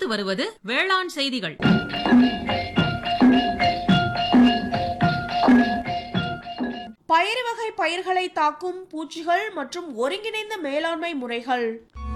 அடுத்து வருவது வேளாண் செய்திகள் பயிர் வகை பயிர்களை தாக்கும் பூச்சிகள் மற்றும் ஒருங்கிணைந்த மேலாண்மை முறைகள்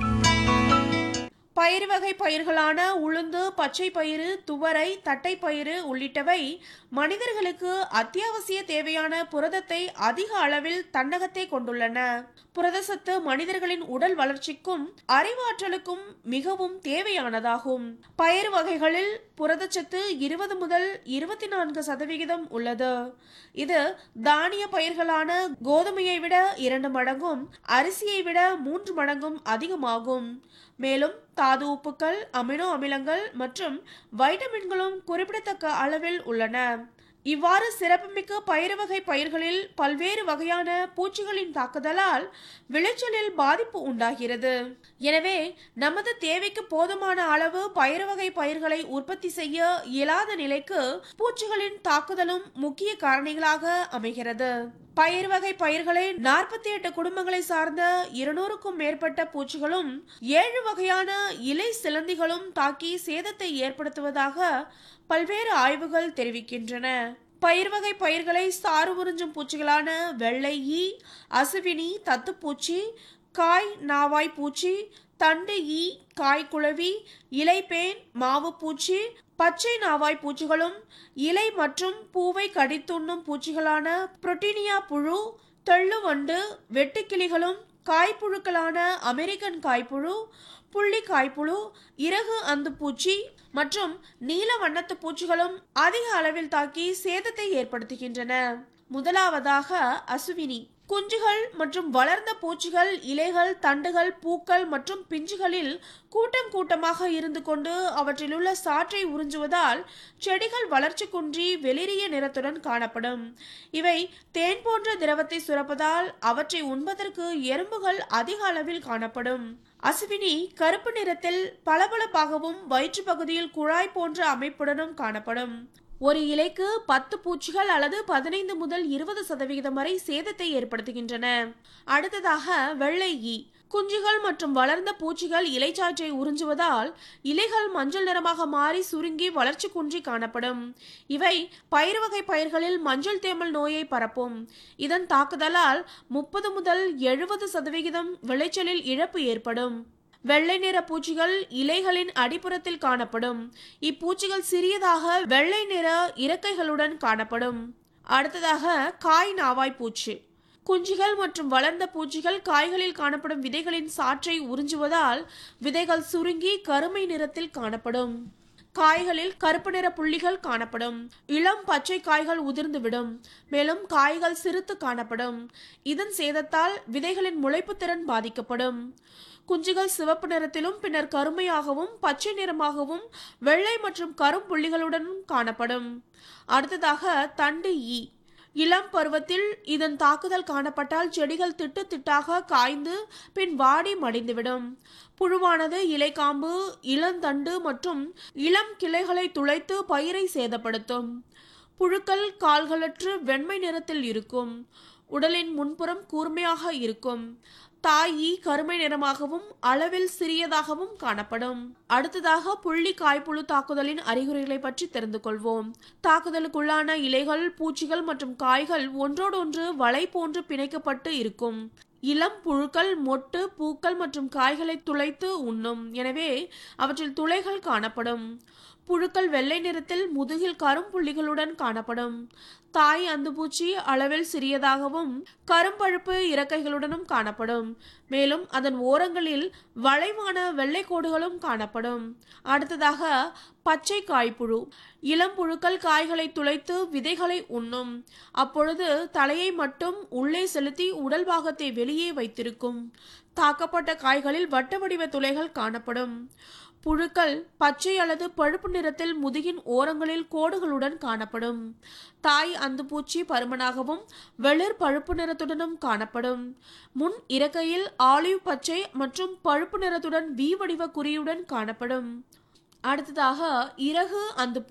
பயிர் வகை பயிர்களான உளுந்து பச்சை பயிறு துவரை தட்டைப்பயிறு உள்ளிட்டவை மனிதர்களுக்கு அத்தியாவசிய தேவையான புரதத்தை அதிக அளவில் தன்னகத்தை கொண்டுள்ளன புரதசத்து மனிதர்களின் உடல் வளர்ச்சிக்கும் அறிவாற்றலுக்கும் மிகவும் தேவையானதாகும் பயிர் வகைகளில் புரதச்சத்து இருபது முதல் இருபத்தி நான்கு சதவிகிதம் உள்ளது இது தானிய பயிர்களான கோதுமையை விட இரண்டு மடங்கும் அரிசியை விட மூன்று மடங்கும் அதிகமாகும் மேலும் தாது உப்புக்கள் அமினோ அமிலங்கள் மற்றும் வைட்டமின்களும் குறிப்பிடத்தக்க அளவில் உள்ளன இவ்வாறு சிறப்புமிக்க பயிர் வகை பயிர்களில் பல்வேறு வகையான பூச்சிகளின் தாக்குதலால் விளைச்சலில் பாதிப்பு உண்டாகிறது எனவே நமது தேவைக்கு போதுமான அளவு பயிர் வகை பயிர்களை உற்பத்தி செய்ய இயலாத நிலைக்கு பூச்சிகளின் தாக்குதலும் முக்கிய காரணிகளாக அமைகிறது பயிர் வகை பயிர்களை நாற்பத்தி எட்டு குடும்பங்களை சார்ந்த இருநூறுக்கும் மேற்பட்ட பூச்சிகளும் ஏழு வகையான இலை சிலந்திகளும் தாக்கி சேதத்தை ஏற்படுத்துவதாக பல்வேறு ஆய்வுகள் தெரிவிக்கின்றன பயிர் வகை பயிர்களை சாறு உறிஞ்சும் பூச்சிகளான வெள்ளை ஈ அசுவினி தத்துப்பூச்சி காய் நாவாய் பூச்சி தண்டு ஈ காய்குளவி இலைப்பேன் மாவு பூச்சி பச்சை நாவாய் பூச்சிகளும் இலை மற்றும் பூவை கடித்துண்ணும் பூச்சிகளான புரோட்டீனியா புழு தெள்ளுவண்டு வெட்டுக்கிளிகளும் காய்ப்புழுக்களான அமெரிக்கன் காய்ப்புழு புள்ளி காய்ப்புழு இறகு அந்து பூச்சி மற்றும் நீல வண்ணத்து பூச்சிகளும் அதிக அளவில் தாக்கி சேதத்தை ஏற்படுத்துகின்றன முதலாவதாக அசுவினி குஞ்சுகள் மற்றும் வளர்ந்த பூச்சிகள் இலைகள் தண்டுகள் பூக்கள் மற்றும் பிஞ்சுகளில் கூட்டம் கூட்டமாக இருந்து கொண்டு அவற்றிலுள்ள சாற்றை உறிஞ்சுவதால் செடிகள் வளர்ச்சி குன்றி வெளிரிய நிறத்துடன் காணப்படும் இவை தேன் போன்ற திரவத்தை சுரப்பதால் அவற்றை உண்பதற்கு எறும்புகள் அதிக அளவில் காணப்படும் அசுவினி கருப்பு நிறத்தில் பளபளப்பாகவும் வயிற்று பகுதியில் குழாய் போன்ற அமைப்புடனும் காணப்படும் ஒரு இலைக்கு பத்து பூச்சிகள் அல்லது பதினைந்து முதல் இருபது சதவிகிதம் வரை சேதத்தை ஏற்படுத்துகின்றன அடுத்ததாக வெள்ளை ஈ குஞ்சுகள் மற்றும் வளர்ந்த பூச்சிகள் இலைச்சாற்றை உறிஞ்சுவதால் இலைகள் மஞ்சள் நிறமாக மாறி சுருங்கி வளர்ச்சி குன்றி காணப்படும் இவை பயிர் வகை பயிர்களில் மஞ்சள் தேமல் நோயை பரப்பும் இதன் தாக்குதலால் முப்பது முதல் எழுபது சதவிகிதம் விளைச்சலில் இழப்பு ஏற்படும் வெள்ளை நிற பூச்சிகள் இலைகளின் அடிப்புறத்தில் காணப்படும் இப்பூச்சிகள் சிறியதாக வெள்ளை நிற இறக்கைகளுடன் காணப்படும் அடுத்ததாக காய் நாவாய் பூச்சி குஞ்சுகள் மற்றும் வளர்ந்த பூச்சிகள் காய்களில் காணப்படும் விதைகளின் சாற்றை உறிஞ்சுவதால் விதைகள் சுருங்கி கருமை நிறத்தில் காணப்படும் காய்களில் கருப்பு நிற புள்ளிகள் காணப்படும் இளம் பச்சை காய்கள் உதிர்ந்துவிடும் மேலும் காய்கள் சிறுத்து காணப்படும் இதன் சேதத்தால் விதைகளின் முளைப்பு திறன் பாதிக்கப்படும் குஞ்சுகள் சிவப்பு நிறத்திலும் பின்னர் கருமையாகவும் பச்சை நிறமாகவும் வெள்ளை மற்றும் கரும்புள்ளிகளுடனும் காணப்படும் அடுத்ததாக தண்டு ஈ இளம் பருவத்தில் இதன் தாக்குதல் காணப்பட்டால் செடிகள் திட்டு திட்டாக காய்ந்து பின் வாடி மடிந்துவிடும் புழுவானது இலைக்காம்பு இளந்தண்டு மற்றும் இளம் கிளைகளை துளைத்து பயிரை சேதப்படுத்தும் புழுக்கள் கால்களற்று வெண்மை நிறத்தில் இருக்கும் உடலின் முன்புறம் கூர்மையாக இருக்கும் தாயி கருமை நிறமாகவும் அளவில் சிறியதாகவும் காணப்படும் அடுத்ததாக புள்ளி காய்ப்புழு தாக்குதலின் அறிகுறிகளை பற்றி தெரிந்து கொள்வோம் தாக்குதலுக்குள்ளான இலைகள் பூச்சிகள் மற்றும் காய்கள் ஒன்றோடொன்று வலை போன்று பிணைக்கப்பட்டு இருக்கும் இளம் புழுக்கள் மொட்டு பூக்கள் மற்றும் காய்களை துளைத்து உண்ணும் எனவே அவற்றில் துளைகள் காணப்படும் புழுக்கள் வெள்ளை நிறத்தில் முதுகில் கரும்புள்ளிகளுடன் காணப்படும் தாய் அந்துப்பூச்சி அளவில் சிறியதாகவும் கரும்பழுப்பு இறக்கைகளுடனும் காணப்படும் மேலும் அதன் ஓரங்களில் வளைவான வெள்ளை கோடுகளும் காணப்படும் அடுத்ததாக பச்சை காய்ப்புழு இளம் புழுக்கள் காய்களை துளைத்து விதைகளை உண்ணும் அப்பொழுது தலையை மட்டும் உள்ளே செலுத்தி உடல் பாகத்தை வெளியே வைத்திருக்கும் தாக்கப்பட்ட காய்களில் வட்ட வடிவ துளைகள் காணப்படும் புழுக்கள் பச்சை அல்லது பழுப்பு நிறத்தில் முதுகின் ஓரங்களில் கோடுகளுடன் காணப்படும் தாய் அந்துப்பூச்சி பருமனாகவும் வெளிர் பழுப்பு நிறத்துடனும் காணப்படும் முன் இறக்கையில் ஆலிவ் பச்சை மற்றும் பழுப்பு நிறத்துடன் வி வடிவ குறியுடன் காணப்படும் அடுத்ததாக இறகு அந்த